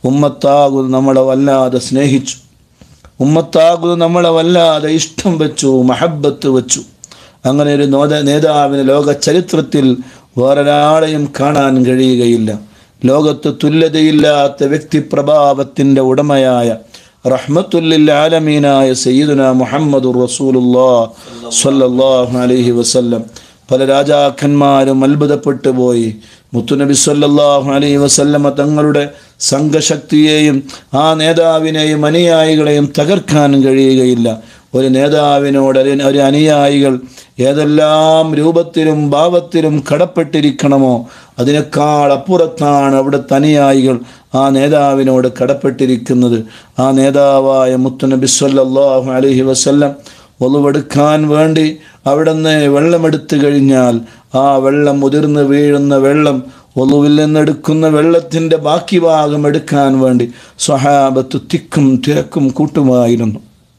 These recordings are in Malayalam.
ഉമ്മത്താകുന്നു നമ്മളെ വല്ലാതെ സ്നേഹിച്ചു ഉമ്മത്താകുന്നു നമ്മളെ വല്ലാതെ ഇഷ്ടം വെച്ചു മഹബത്ത് വെച്ചു അങ്ങനെ ഒരു നോത നേതാവിന് ലോക ചരിത്രത്തിൽ വേറൊരാളെയും കാണാൻ കഴിയുകയില്ല ലോകത്ത് തുല്യതയില്ലാത്ത വ്യക്തിപ്രഭാവത്തിൻ്റെ ഉടമയായ റഹ്മത്തുല്ലിൽ ആലമീനായ സയ്യിദുന മുഹമ്മദുർ റസൂലുല്ലാ സ്വല്ലല്ലാഹു അലൈഹി വസല്ലം പല രാജാക്കന്മാരും അത്ഭുതപ്പെട്ടു പോയി മുത്തുനബി സല്ലല്ലാഹു അലൈഹി വസല്ലമ തങ്ങളുടെ സംഘശക്തിയെയും ആ നേതാവിനെയും അനുയായികളെയും തകർക്കാൻ കഴിയുകയില്ല ഒരു നേതാവിനോട് ഒരു ഒരു അനുയായികൾ ഏതെല്ലാം രൂപത്തിലും ഭാവത്തിലും കടപ്പെട്ടിരിക്കണമോ അതിനേക്കാൾ അപ്പുറത്താണ് അവിടുത്തെ അനുയായികൾ ആ നേതാവിനോട് കടപ്പെട്ടിരിക്കുന്നത് ആ നേതാവായ മുത്തുനബി സല്ലല്ലാഹു അലൈഹി വസല്ലം ഒളിവെടുക്കാൻ വേണ്ടി അവിടുന്ന് വെള്ളമെടുത്തു കഴിഞ്ഞാൽ ആ വെള്ളം മുതിർന്ന് വീഴുന്ന വെള്ളം ഒളുവിൽ നിന്നെടുക്കുന്ന വെള്ളത്തിൻ്റെ ബാക്കി ഭാഗം എടുക്കാൻ വേണ്ടി സ്വഹാബത്ത് തിക്കും തിരക്കും കൂട്ടുമായിരുന്നു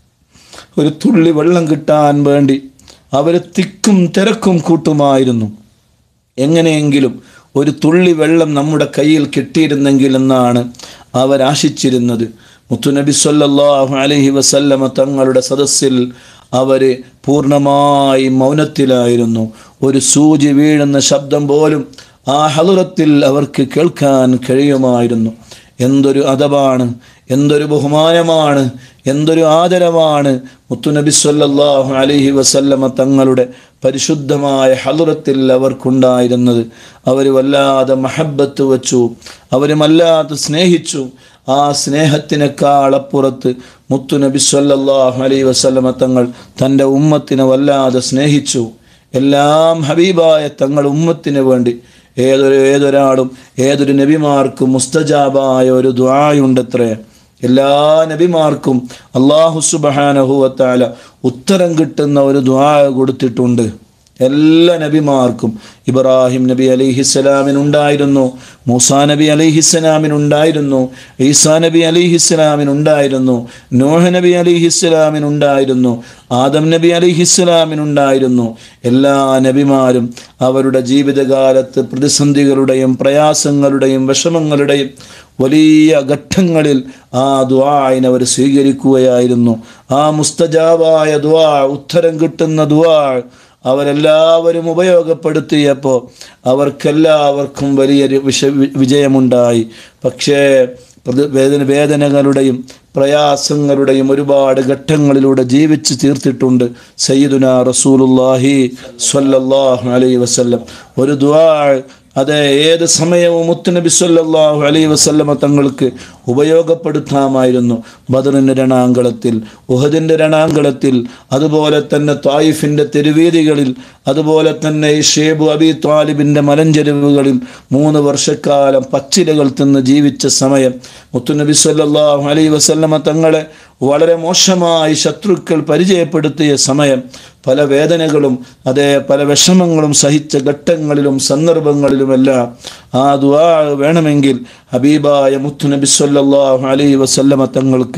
ഒരു തുള്ളി വെള്ളം കിട്ടാൻ വേണ്ടി അവർ തിക്കും തിരക്കും കൂട്ടുമായിരുന്നു എങ്ങനെയെങ്കിലും ഒരു തുള്ളി വെള്ളം നമ്മുടെ കയ്യിൽ കിട്ടിയിരുന്നെങ്കിൽ എന്നാണ് അവരാശിച്ചിരുന്നത് മുത്തുനബി സല്ലല്ലാഹു അലൈഹി വസല്ലമ തങ്ങളുടെ സദസ്സിൽ അവർ പൂർണ്ണമായി മൗനത്തിലായിരുന്നു ഒരു സൂചി വീഴുന്ന ശബ്ദം പോലും ആ ഹലുറത്തിൽ അവർക്ക് കേൾക്കാൻ കഴിയുമായിരുന്നു എന്തൊരു അതവാണ് എന്തൊരു ബഹുമാനമാണ് എന്തൊരു ആദരവാണ് മുത്തുനബി സല്ലല്ലാഹു അലൈഹി വസല്ലമ തങ്ങളുടെ പരിശുദ്ധമായ ഹലുറത്തിൽ അവർക്കുണ്ടായിരുന്നത് അവർ വല്ലാതെ മഹബത്ത് വച്ചു അവർ വല്ലാതെ സ്നേഹിച്ചു ആ സ്നേഹത്തിനേക്കാൾ അപ്പുറത്ത് മുത്തുനബി സല്ലല്ലാഹു അലൈഹി വസല്ലമ തങ്ങൾ തൻ്റെ ഉമ്മത്തിനെ വല്ലാതെ സ്നേഹിച്ചു എല്ലാം ഹബീബായ തങ്ങൾ ഉമ്മത്തിന് വേണ്ടി ഏതൊരു ഏതൊരാളും ഏതൊരു നബിമാർക്കും മുസ്തജാബായ ഒരു ദ്വായുണ്ടത്രേ എല്ലാ നബിമാർക്കും അള്ളാഹു സുബഹാനഹുവത്താല ഉത്തരം കിട്ടുന്ന ഒരു ദ്വാ കൊടുത്തിട്ടുണ്ട് എല്ലാ നബിമാർക്കും ഇബ്രാഹിം നബി അലിഹിസ്സലാമിനുണ്ടായിരുന്നു മൂസാ നബി അലിഹിസ്സലാമിനുണ്ടായിരുന്നു ഈസാ നബി അലിഹിസ്സലാമിനുണ്ടായിരുന്നു നോഹ നബി അലിഹിസ്സലാമിനുണ്ടായിരുന്നു ആദം നബി അലിഹിസ്സലാമിനുണ്ടായിരുന്നു എല്ലാ നബിമാരും അവരുടെ ജീവിതകാലത്ത് പ്രതിസന്ധികളുടെയും പ്രയാസങ്ങളുടെയും വിഷമങ്ങളുടെയും വലിയ ഘട്ടങ്ങളിൽ ആ ദ്വായിനെ അവർ സ്വീകരിക്കുകയായിരുന്നു ആ മുസ്തജാബായ ദ്വാ ഉത്തരം കിട്ടുന്ന ദ്വാ അവരെല്ലാവരും ഉപയോഗപ്പെടുത്തിയപ്പോൾ അവർക്കെല്ലാവർക്കും വലിയൊരു വിഷ വിജയമുണ്ടായി പക്ഷേ പ്രതി വേദന വേദനകളുടെയും പ്രയാസങ്ങളുടെയും ഒരുപാട് ഘട്ടങ്ങളിലൂടെ ജീവിച്ച് തീർത്തിട്ടുണ്ട് സയ്യിദുന റസൂലുല്ലാഹി സ്വല്ലല്ലാഹു അലൈഹി വസല്ലം ഒരു ദ്വാ അതെ ഏത് സമയവും മുത്തുനബി സല്ലല്ലാഹു അലൈഹി വസല്ലമ തങ്ങൾക്ക് ഉപയോഗപ്പെടുത്താമായിരുന്നു ബദറിൻ്റെ രണാങ്കളത്തിൽ ഉഹദിൻ്റെ രണാങ്കളത്തിൽ അതുപോലെ തന്നെ തായിഫിൻ്റെ തെരുവീതികളിൽ അതുപോലെ തന്നെ ഈ ഷേബു അബി താലിബിൻ്റെ മലഞ്ചെരുവുകളിൽ മൂന്ന് വർഷക്കാലം പച്ചിലകൾ തിന്ന് ജീവിച്ച സമയം മുത്തുനബി സല്ലല്ലാഹു അലൈഹി വസല്ലമ തങ്ങളെ വളരെ മോശമായി ശത്രുക്കൾ പരിചയപ്പെടുത്തിയ സമയം പല വേദനകളും അതേ പല വിഷമങ്ങളും സഹിച്ച ഘട്ടങ്ങളിലും സന്ദർഭങ്ങളിലുമെല്ലാം ആ ദുആ വേണമെങ്കിൽ ഹബീബായ മുത്തുനബി സല്ലല്ലാഹു അലൈഹി വസല്ലമ തങ്ങൾക്ക്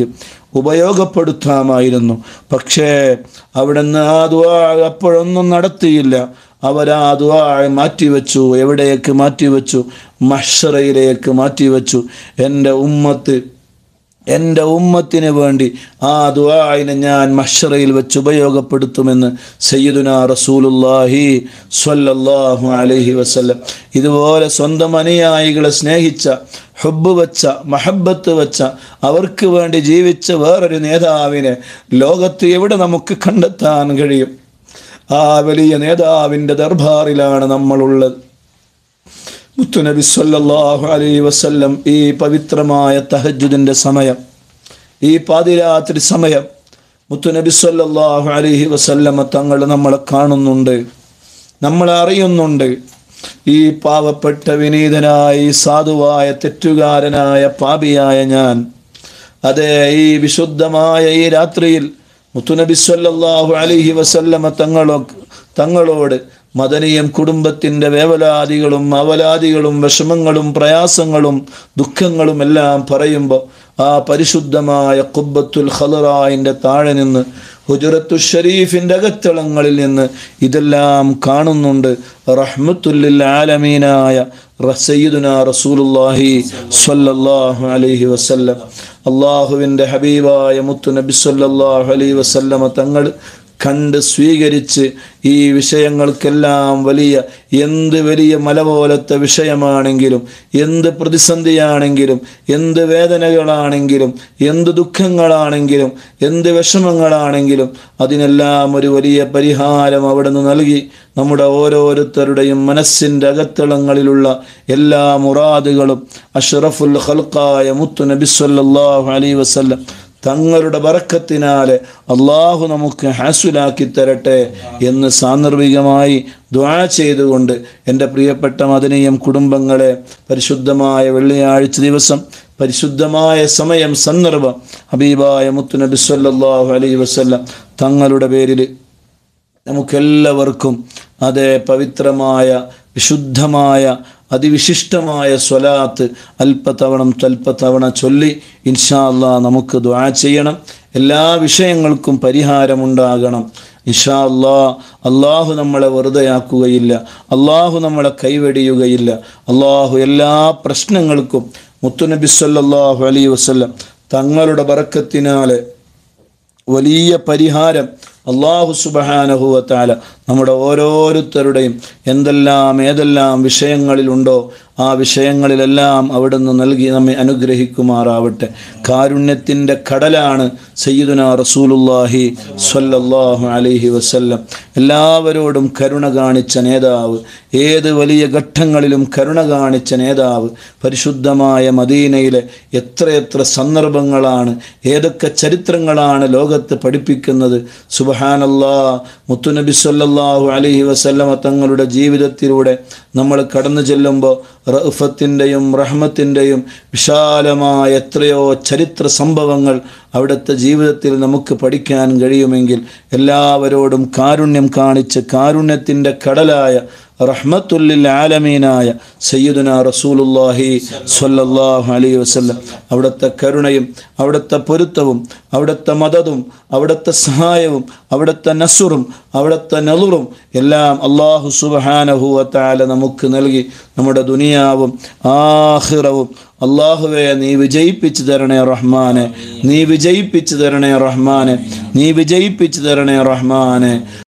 ഉപയോഗപ്പെടുത്താമായിരുന്നു പക്ഷേ അവിടുന്ന് ആ ദുആ അപ്പോഴൊന്നും നടത്തിയില്ല അവർ ആ ദുആ മാറ്റിവെച്ചു എവിടേക്ക് മാറ്റിവെച്ചു മഷറയിലേക്ക് മാറ്റിവെച്ചു എൻ്റെ ഉമ്മത്ത് എൻ്റെ ഉമ്മത്തിന് വേണ്ടി ആ ദുആയിനെ ഞാൻ മഷറയിൽ വെച്ച് ഉപയോഗപ്പെടുത്തുമെന്ന് സയ്യിദുന റസൂലുല്ലാഹി സ്വല്ലല്ലാഹു അലൈഹി വസല്ലം ഇതുപോലെ സ്വന്തം അനുയായികളെ സ്നേഹിച്ച ഹുബ് വെച്ച മഹബത്ത് വെച്ച അവർക്ക് വേണ്ടി ജീവിച്ച വേറൊരു നേതാവിനെ ലോകത്ത് എവിടെ നമുക്ക് കണ്ടെത്താൻ കഴിയും ആ വലിയ നേതാവിൻ്റെ ദർബാറിലാണ് നമ്മളുള്ളത് മുത്തുനബി സല്ലല്ലാഹു അലൈഹി വസല്ലം ഈ പവിത്രമായ തഹജുദിൻ്റെ സമയം ഈ പാതിരാത്രി സമയം മുത്തുനബി സല്ലല്ലാഹു അലൈഹി വസല്ലമ തങ്ങൾ നമ്മളെ കാണുന്നുണ്ട് നമ്മളെ അറിയുന്നുണ്ട് ഈ പാവപ്പെട്ട വിനീതനായ ഈ സാധുവായ തെറ്റുകാരനായ പാപിയായ ഞാൻ അതെ ഈ വിശുദ്ധമായ ഈ രാത്രിയിൽ മുത്തുനബി സല്ലല്ലാഹു അലൈഹി വസല്ലമ തങ്ങളോ തങ്ങളോട് മദനീയം കുടുംബത്തിൻ്റെ വേവലാദികളും അവലാദികളും വിഷമങ്ങളും പ്രയാസങ്ങളും ദുഃഖങ്ങളും എല്ലാം പറയുമ്പോൾ ആ പരിശുദ്ധമായ കുബ്ബത്തുൽ ഖലറായിൻ്റെ താഴെ നിന്ന് ഹുജറത്തു ഷരീഫിൻ്റെ അകത്തളങ്ങളിൽ നിന്ന് ഇതെല്ലാം കാണുന്നുണ്ട് റഹ്മത്തുല്ലിൽ ആലമീനായ സയ്യിദുന റസൂലുല്ലാഹി സ്വല്ലല്ലാഹു അലൈഹി വസല്ലം അള്ളാഹുവിൻ്റെ ഹബീബായ മുത്തു നബി സ്വല്ലല്ലാഹു അലൈഹി വസല്ലമ തങ്ങൾ കണ്ട് സ്വീകരിച്ച് ഈ വിഷയങ്ങൾക്കെല്ലാം വലിയ എന്ത് വലിയ മല പോലത്തെ വിഷയമാണെങ്കിലും എന്ത് പ്രതിസന്ധിയാണെങ്കിലും എന്ത് വേദനകളാണെങ്കിലും എന്ത് ദുഃഖങ്ങളാണെങ്കിലും എന്ത് വിഷമങ്ങളാണെങ്കിലും അതിനെല്ലാം ഒരു വലിയ പരിഹാരം അവിടെ നിന്ന് നൽകി നമ്മുടെ ഓരോരുത്തരുടെയും മനസ്സിൻ്റെ അകത്തളങ്ങളിലുള്ള എല്ലാ മുറാദുകളും അഷ്റഫുൽ ഖൽക്കായ മുത്തു നബി സല്ലല്ലാഹു അലൈഹി വസല്ലം തങ്ങളുടെ ബറക്കത്തിനാലെ അള്ളാഹു നമുക്ക് ഹാസുലാക്കി തരട്ടെ എന്ന് സാന്ദർഭികമായി ദ്വാ ചെയ്തുകൊണ്ട് എൻ്റെ പ്രിയപ്പെട്ട മദനീയം കുടുംബങ്ങളെ പരിശുദ്ധമായ വെള്ളിയാഴ്ച ദിവസം പരിശുദ്ധമായ സമയം സന്ദർഭം ഹബീബായ മുത്തുനബി സല്ലല്ലാഹു അലൈഹി വസല്ലം തങ്ങളുടെ പേരിൽ നമുക്കെല്ലാവർക്കും അതേ പവിത്രമായ വിശുദ്ധമായ അതിവിശിഷ്ടമായ സ്വലാത്ത് അല്പത്തവണ തൽപ്പത്തവണ ചൊല്ലി ഇൻഷാ അല്ലാ നമുക്ക് ദ്വാ ചെയ്യണം എല്ലാ വിഷയങ്ങൾക്കും പരിഹാരമുണ്ടാകണം ഇൻഷാ അല്ലാ അള്ളാഹു നമ്മളെ വെറുതെയാക്കുകയില്ല അള്ളാഹു നമ്മളെ കൈവെടിയുകയില്ല അള്ളാഹു എല്ലാ പ്രശ്നങ്ങൾക്കും മുത്തുനബി സല്ലല്ലാഹു അലൈഹി വസല്ലം തങ്ങളുടെ ബറക്കത്തിനാലെ വലിയ പരിഹാരം അള്ളാഹു സുബഹാനഹുവത്താല നമ്മുടെ ഓരോരുത്തരുടെയും എന്തെല്ലാം ഏതെല്ലാം വിഷയങ്ങളിലുണ്ടോ ആ വിഷയങ്ങളിലെല്ലാം അവിടുന്ന് നൽകി നമ്മെ അനുഗ്രഹിക്കുമാറാവട്ടെ കാരുണ്യത്തിൻ്റെ കടലാണ് സയ്യിദുന റസൂലുല്ലാഹി സ്വല്ലല്ലാഹു അലൈഹി വസല്ലം എല്ലാവരോടും കരുണ കാണിച്ച നേതാവ് ഏത് വലിയ ഘട്ടങ്ങളിലും കരുണ കാണിച്ച നേതാവ് പരിശുദ്ധമായ മദീനയിലെ എത്രയെത്ര സന്ദർഭങ്ങളാണ് ഏതൊക്കെ ചരിത്രങ്ങളാണ് ലോകത്ത് പഠിപ്പിക്കുന്നത് സുബഹാനല്ലാ മുത്തുനബി സല്ലല്ലാഹു അലൈഹി വസല്ലമ തങ്ങളുടെ ജീവിതത്തിലൂടെ നമ്മൾ കടന്നു ചെല്ലുമ്പോൾ റഫത്തിൻ്റെയും റഹ്മത്തിൻ്റെയും വിശാലമായ എത്രയോ ചരിത്ര സംഭവങ്ങൾ അവിടുത്തെ ജീവിതത്തിൽ നമുക്ക് പഠിക്കാൻ കഴിയുമെങ്കിൽ എല്ലാവരോടും കാരുണ്യം കാണിച്ച് കാരുണ്യത്തിൻ്റെ കടലായ റഹ്മത്തുല്ലിൽ ആലമീനായ സയ്യിദുന റസൂലുല്ലാഹി സ്വല്ലല്ലാഹു അലൈഹി വസല്ലം അവിടുത്തെ കരുണയും അവിടുത്തെ പൊരുത്തവും അവിടുത്തെ മദതും അവിടുത്തെ സഹായവും അവിടുത്തെ നസുറും അവിടുത്തെ നലുറും എല്ലാം അള്ളാഹു സുബഹാനഹുവത്താല നമുക്ക് നൽകി നമ്മുടെ ദുനിയാവും ആഹിറവും അള്ളാഹുവെ നീ വിജയിപ്പിച്ചു തരണേ റഹ്മാനെ നീ വിജയിപ്പിച്ചു തരണേ റഹ്മാനെ നീ വിജയിപ്പിച്ചു തരണേ റഹ്മാനെ